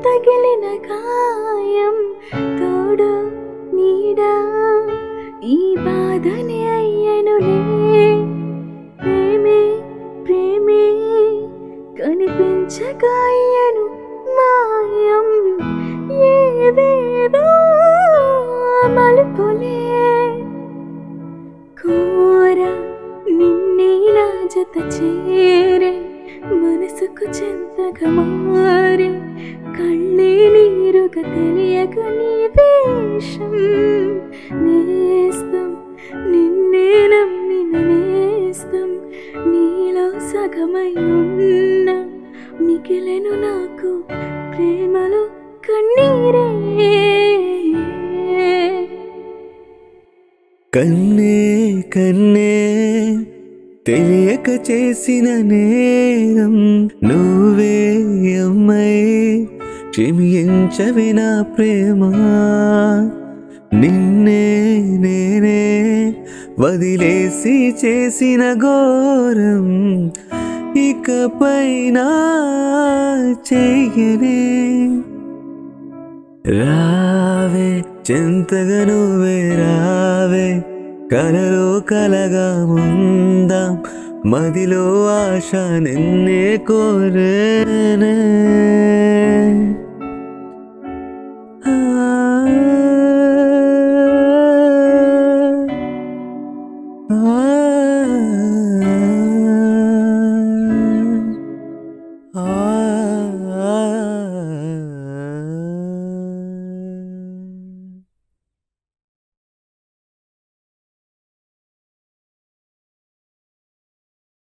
తగిలిన గాయం తోడు నీడా ఈ బాధని అయ్యనులే ప్రేమే ప్రేమే కనిపించగాయను మాయం ఏవేవో మలుపులే కోర నిన్నే నా జత చేరే మనసుకు చెంతగా మారే కళ్ళే నీరుగా తెలియక నీ వేషం నేస్తం నిన్నే నమ్మిన నేస్తం నీలో సగమై ఉన్న మిగిలెను నాకు ప్రేమలో కన్నీరే కన్నే కన్నే తెలియక చేసిన నేరం నువ్వే అమ్మాయి క్షమించవి నా ప్రేమ నిన్నే నేనే వదిలేసి చేసిన ఘోరం ఇకపైన చెయ్యనే రావే చెంతగా నువ్వే రావే కలలో కలగా ఉందాం మదిలో ఆశ నిన్నే కోరేనే